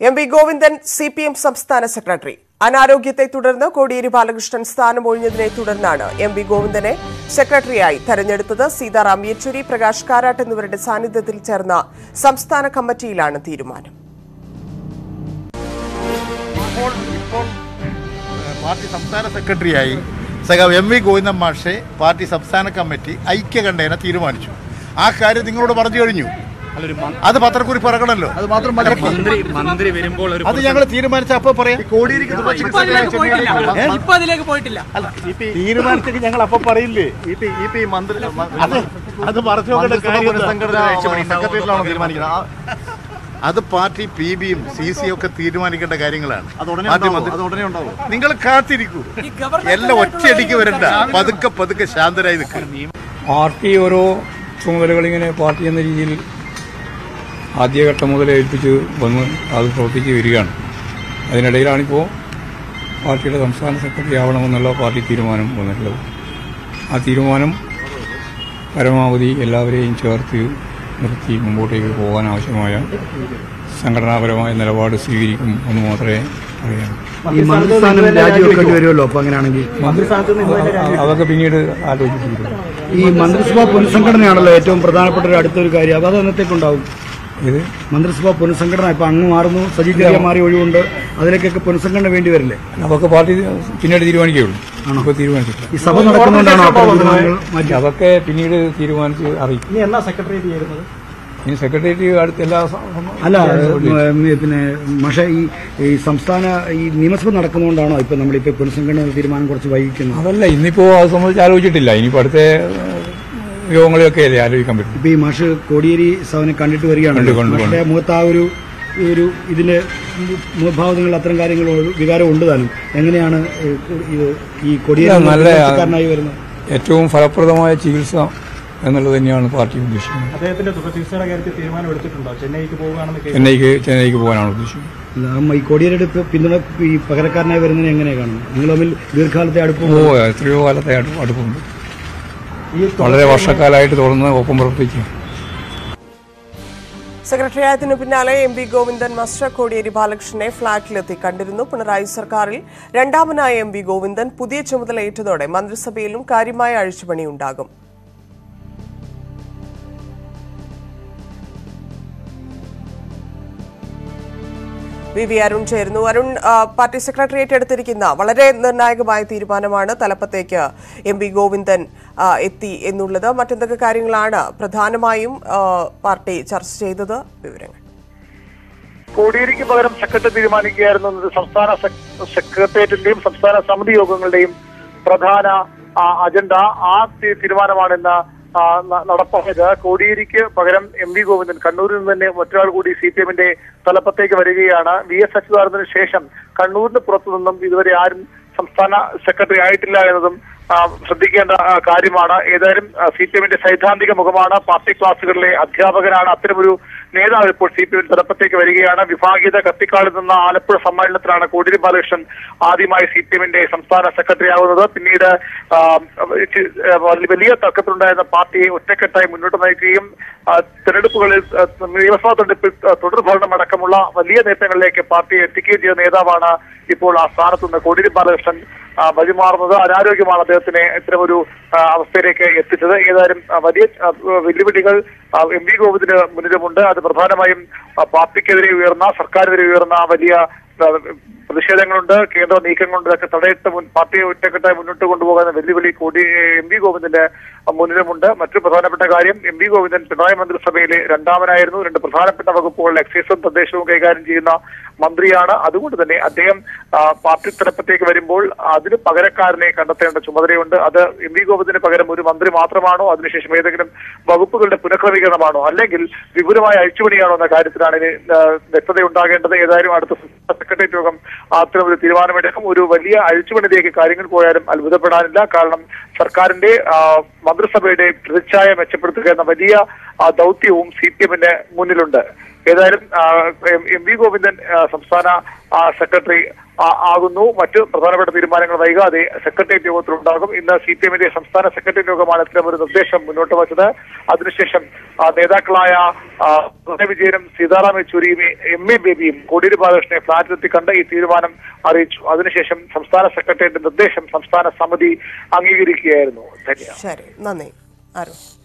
M V Govindan C P M സംസ്ഥാന secretary അനാരോഗ്യത്തെ തുടർന്ന് കോടിയേരി ബാലകൃഷ്ണൻ സ്ഥാനം ഒഴിഞ്ഞതിനെ തുടർന്നാണ് എം വി ഗോവിന്ദനെ സെക്രട്ടറിയായി തെരഞ്ഞെടുത്തത് സീതാറാം യെച്ചൂരി പ്രകാശ് കാരാട്ട് എന്നിവരുടെ സാന്നിധ്യത്തിൽ ചേർന്ന സംസ്ഥാന കമ്മിറ്റിയിലാണ് തീരുമാനം ഇപ്പോൾ ഇപ്പോൾ ഏഹ്, പാർട്ടി സംസ്ഥാന സെക്രട്ടറിയായി സഖാവ് എം വി ഗോവിന്ദൻ മാഷെ പാർട്ടി സംസ്ഥാന കമ്മിറ്റി ഐക്യകണ്ഠേന തീരുമാനിച്ചു ആ കാര്യം നിങ്ങളോട് പറഞ്ഞു കഴിഞ്ഞു അല്ലൊരു മ- അത് പത്രക്കുറിപ്പ് ഇറങ്ങണമല്ലോ അത് മാത്രം മന്ത്രി മന്ത്രി വരുമ്പോൾ ഒരു അത് ഞങ്ങൾ തീരുമാനിച്ച അപ്പൊ പറയാം ഇപ്പൊ അതിലേക്ക് പോയിട്ടില്ല ഇപ്പൊ അതിലേക്ക് പോയിട്ടില്ല തീരുമാനിച്ചെങ്കിൽ ഞങ്ങൾ അപ്പൊ പറയില്ലേ ഈ മന്ത്രി അത് അത് പറഞ്ഞു നോക്കേണ്ട കാര്യം എന്താ? സെക്രട്ടറിയിലാണോ തീരുമാനിക്കുന്നത് അത് പാർട്ടി പി ബിയും സി സിയും ഒക്കെ തീരുമാനിക്കേണ്ട കാര്യങ്ങളാണ് അത് ഉടനെ പാർട്ടി ഉണ്ടാവും മന്ത്രി- അത് ഉടനെ ഉണ്ടാവും നിങ്ങൾ കാത്തിരിക്കൂ ഈ ഗവർണർ എല്ലാം ഒറ്റയടിക്ക് വരണ്ട പതുക്കെ പതുക്കെ ശാന്തരായി നിൽക്കും പാർട്ടി ഓരോ ചുമതലകൾ ഇങ്ങനെ പാർട്ടി എന്ന രീതിയിൽ ആദ്യഘട്ടം മുതൽ ഏൽപ്പിച്ച് വന്ന് അത് പ്രവർത്തിച്ച് വരികയാണ് അതിനിടയിലാണിപ്പോൾ പാർട്ടിയുടെ സംസ്ഥാന സെക്രട്ടറി ആവണമെന്നുള്ള പാർട്ടി തീരുമാനം വന്നിട്ടുള്ളത് ആ തീരുമാനം പരമാവധി എല്ലാവരെയും ചേർത്ത് നിർത്തി മുമ്പോട്ടേക്ക് പോകാൻ ആവശ്യമായ സംഘടനാപരമായ നിലപാട് സ്വീകരിക്കും എന്ന് മാത്രമേ പറയാൻ ഈ മന്ത്രിസ്ഥാനം രാജിവെക്കേണ്ടി വരുമല്ലോ അപ്പൊ അങ്ങനെയാണെങ്കിൽ അതൊക്കെ പിന്നീട് ആലോചിച്ചിരിക്കും ഈ മന്ത്രിസഭാ പുനഃസംഘടനയാണല്ലോ ഏറ്റവും പ്രധാനപ്പെട്ട ഒരു അടുത്തൊരു കാര്യം അപ്പൊ അത് എന്നത്തേക്കുണ്ടാവും ഇത് മന്ത്രിസഭാ പുനഃസംഘടന ഇപ്പൊ അങ്ങ് മാറുന്നു സജി ചെറിയ മാറി ഒഴിവുണ്ട് അതിലേക്കൊക്കെ പുനഃസംഘടന വേണ്ടി വരില്ലേ അതൊക്കെ പാർട്ടി പിന്നീട് തീരുമാനിക്കുകയുള്ളൂ ഇപ്പോൾ തീരുമാനിച്ചിട്ടില്ല ഈ സഭ നടക്കുന്നുണ്ടാണോ അപ്പോൾ തീരുമാനങ്ങൾ മാറ്റി അതൊക്കെ പിന്നീട് തീരുമാനിച്ച് അറിയിക്കും ഇനി എന്നാ സെക്രട്ടേറിയറ്റ് ചേരുന്നത് ഇനി സെക്രട്ടേറിയറ്റ് അടുത്ത എല്ലാ സ- അല്ല ഉം, പിന്നെ പക്ഷേ ഈ ഈ സംസ്ഥാന ഈ നിയമസഭ നടക്കുന്നതുകൊണ്ടാണോ ഇപ്പൊ നമ്മളിപ്പോ പുനഃസംഘടന തീരുമാനം കുറച്ച് വൈകിക്കുന്നത് അതല്ല ഇന്നിപ്പോ അത് സംബന്ധിച്ച് ആലോചിച്ചിട്ടില്ല ഇനിയിപ്പോ അടുത്ത ഏഹ്, യോഗങ്ങളിലൊക്കെ അല്ലേ ആലോചിക്കാൻ പറ്റും ഇപ്പൊ ഈ മാഷ് കോടിയേരി സഭനെ കണ്ടിട്ട് വരികയാണ് കണ്ടു, കണ്ടു, കണ്ടു. മാഷിന്റെ മുഖത്ത് ആ ഒരു ഒരു ഇതിന്റെ മുഖഭാവങ്ങൾ അത്തരം കാര്യങ്ങൾ വികാരം ഉണ്ട് താനും എങ്ങനെയാണ് ഇത് ഈ കൊടിയേരി ഇല്ല, നല്ല- കാരനായി വരുന്നത് ഏറ്റവും ഫലപ്രദമായ ചികിത്സ എന്നുള്ളത് തന്നെയാണ് പാർട്ടി ഉദ്ദേശിക്കുന്നത് അദ്ദേഹത്തിന്റെ ചികിത്സയുടെ കാര്യത്തിൽ തീരുമാനം എടുത്തിട്ടുണ്ടോ ചെന്നൈക്ക് പോവുകയാണെന്ന് കേട്ടു. ചെന്നൈക്ക് ചെന്നൈക്ക് പോകാനാണ് ഉദ്ദേശിക്കുന്നത് അല്ല, ഈ കൊടിയേരിയുടെ പി- പിന്തുണ ഈ പകരക്കാരനായി വരുന്നതിനെ എങ്ങനെയാണ് കാണുന്നത് നിങ്ങൾ തമ്മിൽ ദീർഘകാലത്തെ അടുപ്പം ഓ എത്രയോ കാലത്തെ അടു- അടുപ്പുണ്ട് വളരെ വർഷക്കാലമായിട്ട് തുടർന്ന് ഒപ്പം പ്രവർത്തിക്കും സെക്രട്ടേറിയറ്റിന് പിന്നാലെ M V Govindan master Kodiyeri ബാലകൃഷ്ണനെ ഫ്ളാറ്റിലെത്തി കണ്ടിരുന്നു പിണറായി സർക്കാരിൽ രണ്ടാമനായ എം വി ഗോവിന്ദൻ പുതിയ ചുമതലയേറ്റതോടെ മന്ത്രിസഭയിലും കാര്യമായ അഴിച്ചുപണിയുണ്ടാകും വി വി അരുൺ ചേരുന്നു അരുൺ ആ, പാർട്ടി സെക്രട്ടേറിയറ്റ് എടുത്തിരിക്കുന്ന വളരെ നിർണായകമായ തീരുമാനമാണ് തലപ്പത്തേക്ക് എം വി ഗോവിന്ദൻ ആ, എത്തി എന്നുള്ളത് മറ്റെന്തൊക്കെ കാര്യങ്ങളാണ് പ്രധാനമായും ആ, പാർട്ടി ചർച്ച ചെയ്തത് വിവരങ്ങൾ കോടിയേരിക്ക് പകരം സെക്രട്ടറി തീരുമാനിക്കുകയായിരുന്നു എന്നത് സംസ്ഥാന സെക്- സെക്രട്ടേറിയറ്റിന്റെയും സംസ്ഥാന സമിതി യോഗങ്ങളുടെയും പ്രധാന ആ, അജണ്ട ആ തി- തീരുമാനമാണ് ഇന്ന് ആ, ന- നടപ്പായത് കോടിയേരിക്ക് പകരം എം വി ഗോവിന്ദൻ കണ്ണൂരിൽ നിന്ന് തന്നെ മറ്റൊരാൾ കൂടി സി പി എമ്മിന്റെ തലപ്പത്തേക്ക് വരികയാണ് വി എസ് അച്യുതാനന്ദന് ശേഷം കണ്ണൂരിന് പുറത്തു നിന്നും ഇതുവരെ ആരും സംസ്ഥാന സെക്രട്ടറി ആയിട്ടില്ല എന്നതും ആ, ശ്രദ്ധിക്കേണ്ട ആ, കാര്യമാണ് ഏതായാലും സി പി എമ്മിന്റെ സൈദ്ധാന്തിക മുഖമാണ് പാർട്ടി ക്ലാസുകളിലെ അധ്യാപകനാണ് അത്തരമൊരു നേതാവ് ഇപ്പോൾ സി പി എം തലപ്പത്തേക്ക് വരികയാണ് വിഭാഗീയത കത്തിക്കാളിൽ നിന്ന് ആലപ്പുഴ സമ്മേളനത്തിലാണ് കോടിയേരി ബാലകൃഷ്ണൻ ആദ്യമായി സി പി എമ്മിന്റെ സംസ്ഥാന സെക്രട്ടറി ആവുന്നത് പിന്നീട് ആ, ചി- ആ, വലിയ തർക്കത്തിലുണ്ടായിരുന്ന പാർട്ടിയെ ഒറ്റക്കെട്ടായി മുന്നോട്ട് നയിക്കുകയും ആ, തെരഞ്ഞെടുപ്പുകളിൽ ആ, നിയമസഭാ തെരഞ്ഞെടുപ്പിൽ ആ, തുടർഭരണം അടക്കമുള്ള വലിയ നേട്ടങ്ങളിലേക്ക് പാർട്ടിയെ എത്തിക്കുകയും ചെയ്ത നേതാവാണ് ഇപ്പോൾ ആ സ്ഥാനത്ത് നിന്ന് കോടിയേരി ബാലകൃഷ്ണൻ ആ, വഴിമാറുന്നത് അനാരോഗ്യമാണ് അദ്ദേഹത്തിനെ ഇത്തരമൊരു ആ, അവസ്ഥയിലേക്ക് എത്തിച്ചത് ഏതായാലും ആ, വലിയ ആ, വെല്ലുവിളികൾ ആ, എം വി ഗോവിന്ദിന് മുന്നിലുമുണ്ട് അത് പ്രധാനമായും ആ, പാർട്ടിക്കെതിരെ ഉയർന്ന സർക്കാരിനെതിരെ ഉയർന്ന വലിയ ആ, പ്രതിഷേധങ്ങളുണ്ട് കേന്ദ്ര നീക്കങ്ങളുണ്ട് ഇതൊക്കെ തടയിട്ട് മുൻ- പാർട്ടിയെ ഒറ്റക്കെട്ടായി മുന്നോട്ട് കൊണ്ടുപോകുന്ന വെല്ലുവിളി കൂടി എം വി ഗോവിന്ദന്റെ മുന്നിലുമുണ്ട് മറ്റൊരു പ്രധാനപ്പെട്ട കാര്യം എം വി ഗോവിന്ദൻ പിണറായി മന്ത്രിസഭയിലെ രണ്ടാമനായിരുന്നു രണ്ട് പ്രധാനപ്പെട്ട വകുപ്പുകൾ എക്സൈസും തദ്ദേശവും കൈകാര്യം ചെയ്യുന്ന മന്ത്രിയാണ് അതുകൊണ്ട് തന്നെ അദ്ദേഹം ആ, പാർട്ടി തലപ്പത്തേക്ക് വരുമ്പോൾ അതിന് പകരക്കാരനെ കണ്ടെത്തേണ്ട ചുമതലയുണ്ട് അത് എം വി ഗോവിന്ദന് പകരം ഒരു മന്ത്രി മാത്രമാണോ അതിനുശേഷം ഏതെങ്കിലും വകുപ്പുകളുടെ പുനഃക്രമീകരണമാണോ അല്ലെങ്കിൽ വിപുലമായ അഴിച്ചുപണിയാണോ എന്ന കാര്യത്തിലാണ് ഇനി ആ, വ്യക്തതയുണ്ടാകേണ്ടത് ഏതായാലും അടുത്ത സംസ്ഥാന സെക്രട്ടേറിയറ്റ് യോഗം അത്തരം ഒരു തീരുമാനമെടുക്കും ഒരു വലിയ അഴിച്ചുപണിയിലേക്ക് കാര്യങ്ങൾ പോയാലും അത്ഭുതപ്പെടാനില്ല കാരണം സർക്കാരിന്റെ ആ, മന്ത്രിസഭയുടെ പ്രതിച്ഛായ മെച്ചപ്പെടുത്തുക എന്ന വലിയ ആ, ദൗത്യവും സി പി എമ്മിന് മുന്നിലുണ്ട് ഏതായാലും ആ, എം- എം വി ഗോവിന്ദൻ ആ, സംസ്ഥാന ആ, സെക്രട്ടറി ആ- ആകുന്നു മറ്റ് പ്രധാനപ്പെട്ട തീരുമാനങ്ങൾ വൈകാതെ സെക്രട്ടേറിയറ്റ് യോഗത്തിലുണ്ടാകും ഇന്ന് സി പി എമ്മിന്റെ സംസ്ഥാന സെക്രട്ടേറിയറ്റ് യോഗമാണ് ഇത്തരം ഒരു നിർദ്ദേശം മുന്നോട്ട് വച്ചത് അതിനുശേഷം ആ, നേതാക്കളായ ആ, പിണറായി വിജയനും സീതാറാം യെച്ചൂരിയും എം എ ബേബിയും കോടിയേരി ബാലകൃഷ്ണനെ ഫ്ളാറ്റിലെത്തി കണ്ട് ഈ തീരുമാനം അറിയിച്ചു അതിനുശേഷം സംസ്ഥാന സെക്രട്ടേറിയറ്റ് നിർദ്ദേശം സംസ്ഥാന സമിതി അംഗീകരിക്കുകയായിരുന്നു ധന്യ ശരി നന്ദി അരുൺ